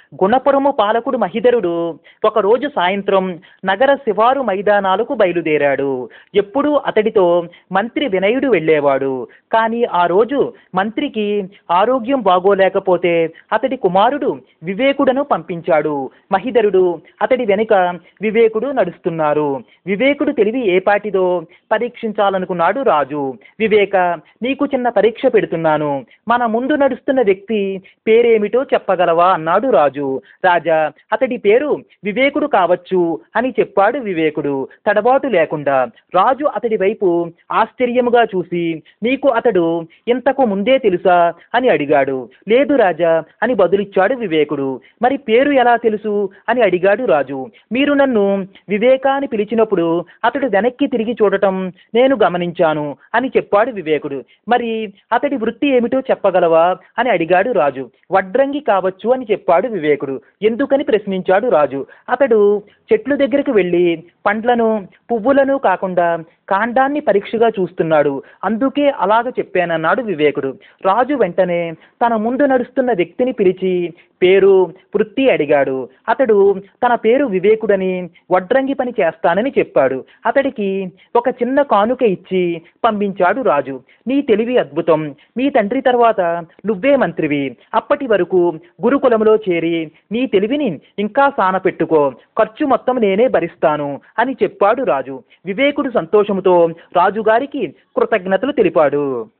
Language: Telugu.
గుణపురము పాలకుడు మహిధరుడు ఒకరోజు సాయంత్రం నగర శివారు మైదానాలకు బయలుదేరాడు ఎప్పుడూ అతడితో మంత్రి వినయుడు వెళ్ళేవాడు కానీ ఆ రోజు మంత్రికి ఆరోగ్యం బాగోలేకపోతే అతడి కుమారుడు వివేకుడను పంపించాడు మహిధరుడు అతడి వెనుక వివేకుడు నడుస్తున్నారు వివేకుడు తెలివి ఏపాటిదో పరీక్షించాలనుకున్నాడు రాజు వివేక నీకు చిన్న పరీక్ష పెడుతున్నాను మన ముందు నడుస్తున్న వ్యక్తి పేరేమిటో చెప్పగలవా అన్నాడు రాజు రాజా అతడి పేరు వివేకుడు కావచ్చు అని చెప్పాడు వివేకుడు తడబాటు లేకుండా రాజు అతడి వైపు ఆశ్చర్యముగా చూసి నీకు అతడు ఇంతకు ముందే తెలుసా అని అడిగాడు లేదు రాజా అని బదులిచ్చాడు వివేకుడు మరి పేరు ఎలా తెలుసు అని అడిగాడు రాజు మీరు నన్ను వివేక అని పిలిచినప్పుడు అతడు వెనక్కి తిరిగి చూడటం నేను గమనించాను అని చెప్పాడు వివేకుడు మరి అతడి వృత్తి ఏమిటో చెప్పగలవా అని అడిగాడు రాజు వడ్రంగి కావచ్చు అని చెప్పాడు వివేకుడు ఎందుకని ప్రశ్నించాడు రాజు అతడు చెట్ల దగ్గరికి వెళ్ళి పండ్లను పువ్వులను కాకుండా కాండాన్ని పరీక్షగా చూస్తున్నాడు అందుకే అలాగ చెప్పానన్నాడు వివేకుడు రాజు వెంటనే తన ముందు నడుస్తున్న వ్యక్తిని పిలిచి పేరు వృత్తి అడిగాడు అతడు తన పేరు వివేకుడని వడ్రంగి పని చేస్తానని చెప్పాడు అతడికి ఒక చిన్న కానుక ఇచ్చి పంపించాడు రాజు నీ తెలివి అద్భుతం మీ తండ్రి తర్వాత నువ్వే మంత్రివి అప్పటి వరకు గురుకులంలో చేరి నీ తెలివిని ఇంకా సానపెట్టుకో ఖర్చు మొత్తం నేనే భరిస్తాను అని చెప్పాడు రాజు వివేకుడు సంతోషముతో రాజుగారికి కృతజ్ఞతలు తెలిపాడు